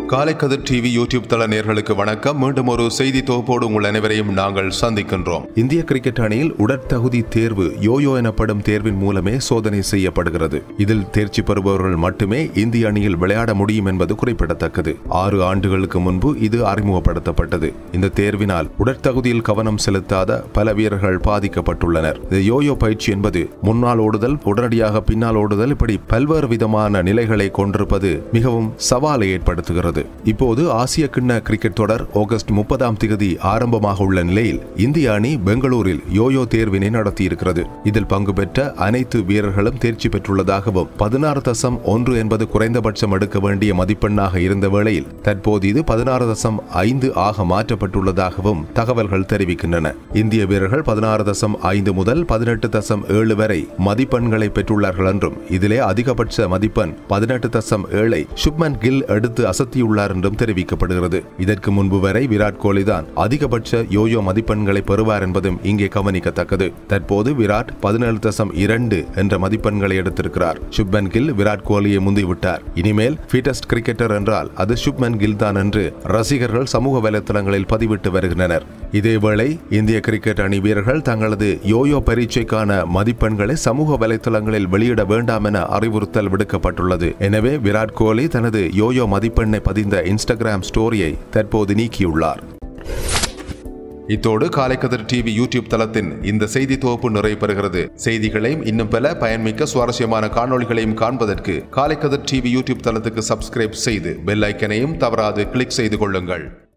Kalaikathir TV YouTube தள நேர்களுக்கு வணக்கம் மீண்டும் ஒரு செய்தி தொகுப்போடு உங்கள் அனைவரையும் நாங்கள் சந்திக்கின்றோம் இந்திய கிரிக்கெட் அணியில் உடற்தகுதி தேர்வு யோயோ எனப்படும் தேர்வின் மூலமே சோதனை செய்யப்படுகிறது இதில் தேர்ச்சி பெறுபவர்கள் மட்டுமே இந்திய அணியில் விளையாட முடியும் என்பது குறிப்பிடத்தக்கது ஆறு ஆண்டுகளுக்கு முன்பு இது அறிமுகப்படுத்தப்பட்டது இந்த தேர்வினால் உடற்தகுதியில் கவனம் செலுத்தாத பல வீரர்கள் பாதிக்கப்பட்டுள்ளனர் இந்த யோயோ பயிற்சி என்பது முன்னால் ஓடுதல் உடனடியாக பின்னால் ஓடுதல் இப்படி பல்வேறு விதமான நிலைகளை கொண்டிருப்பது மிகவும் சவாலை ஏற்படுத்துகிறது இப்போது ஆசிய கிண்ண கிரிக்கெட் தொடர் ஆகஸ்ட் முப்பதாம் தேதி ஆரம்பமாக உள்ள நிலையில் இந்திய அணி பெங்களூரில் யோயோ தேர்வினை நடத்தியிருக்கிறது இதில் பங்கு பெற்ற அனைத்து வீரர்களும் தேர்ச்சி பெற்றுள்ளதாகவும் பதினாறு தசம் ஒன்று என்பது குறைந்தபட்சம் எடுக்க வேண்டிய மதிப்பெண்ணாக இருந்த வேளையில் தற்போது இது பதினாறு தசம் ஐந்து ஆக மாற்றப்பட்டுள்ளதாகவும் தகவல்கள் தெரிவிக்கின்றன இந்திய வீரர்கள் பதினாறு தசம் ஐந்து முதல் பதினெட்டு தசம் ஏழு வரை மதிப்பெண்களை பெற்றுள்ளார்கள் என்றும் இதிலே அதிகபட்ச மதிப்பெண் பதினெட்டு தசம் ஏழை சுப்மன் கில் எடுத்து அசத்தியுள்ளார் என்றும் தெரிவிக்கப்படுகிறது இதற்கு முன்பு வரை விராட் கோலி தான் அதிகபட்ச யோயோ மதிப்பெண்களை பெறுவார் என்பதும் இங்கே கவனிக்கத்தக்கது தற்போது விராட் பதினேழு தசம் இரண்டு என்ற மதிப்பெண்களை எடுத்திருக்கிறார் சுப்மன் கில் விராட் கோலியை முந்திவிட்டார் இனிமேல் ஃபிட்டஸ்ட் கிரிக்கெட்டர் என்றால் அது சுப்மன் கில் தான் என்று ரசிகர்கள் சமூக வலைதளங்களில் பதிவிட்டு வருகின்றனர் இதேவேளை இந்திய கிரிக்கெட் அணி வீரர்கள் தங்களது யோயோ பரீட்சைக்கான மதிப்பெண்களை சமூக வலைதளங்களில் வெளியிட வேண்டாம் என அறிவுறுத்தல் விடுக்கப்பட்டுள்ளது எனவே விராட் கோலி தனது யோயோ மதிப்பெண்ணை பதிந்த இன்ஸ்டாகிராம் ஸ்டோரியை தற்போது நீக்கியுள்ளார் இத்தோடு காலைக்கதிர் டிவி யூடியூப் தளத்தின் இந்த செய்தி தொகுப்பு நிறைவு பெறுகிறது செய்திகளையும் இன்னும் பல பயன்மிக்க சுவாரஸ்யமான காணொளிகளையும் காண்பதற்கு காலைக்கதிர் டிவி யூடியூப் தளத்துக்கு சப்ஸ்கிரைப் செய்து பெல் ஐக்கனையும் தவறாது கிளிக் செய்து கொள்ளுங்கள்